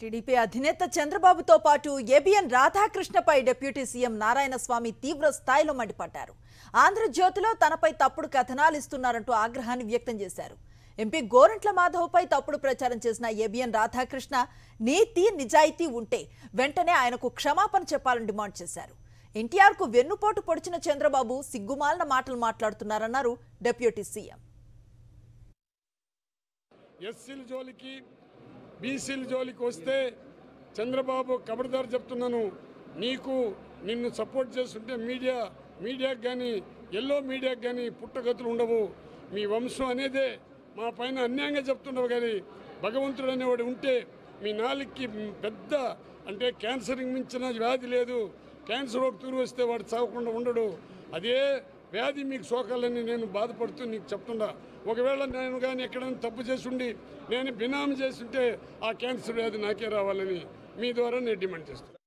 TDP అధినేత చంద్రబాబుతో పాటు ఏబిఎన్ రాధాకృష్ణపై డిప్యూటీ సీఎం నారాయణస్వామి తీవ్ర స్థాయిలో మండిపడ్డారు ఆంధ్రజ్యోతిలో తనపై తప్పుడు కథనాలు ఇస్తున్నారంటూ ఆగ్రహాన్ని వ్యక్తం చేశారు ఎంపీ గోరంట్ల మాధవ్పై తప్పుడు ప్రచారం చేసిన ఏబిఎన్ రాధాకృష్ణ నీతి నిజాయితీ ఉంటే వెంటనే ఆయనకు క్షమాపణ చెప్పాలని డిమాండ్ చేశారు ఎన్టీఆర్కు వెన్నుపోటు పొడిచిన చంద్రబాబు సిగ్గుమాలిన మాటలు మాట్లాడుతున్నారన్నారు డిప్యూటీ సీఎం ఎస్సీల జోలికి బీసీల జోలికి వస్తే చంద్రబాబు కబడ్దారు చెప్తున్నాను నీకు నిన్ను సపోర్ట్ చేస్తుంటే మీడియా మీడియాకి కానీ ఎల్లో మీడియాకి కానీ పుట్టగతులు ఉండవు మీ వంశం అనేదే మా పైన అన్యాయంగా చెప్తున్నావు కానీ భగవంతుడు అనేవాడు ఉంటే మీ నాలుగుకి పెద్ద అంటే క్యాన్సర్కి మించిన వ్యాధి లేదు క్యాన్సర్ ఒక తూరు వస్తే వాడు చావకుండా ఉండడు అదే వ్యాధి మీకు సోకాలని నేను బాధపడుతూ నీకు చెప్తున్నా ఒకవేళ నేను కానీ ఎక్కడైనా తప్పు చేసి ఉండి నేను బినామీ చేస్తుంటే ఆ క్యాన్సర్ వ్యాధి నాకే రావాలని మీ ద్వారా నేను డిమాండ్ చేస్తున్నాను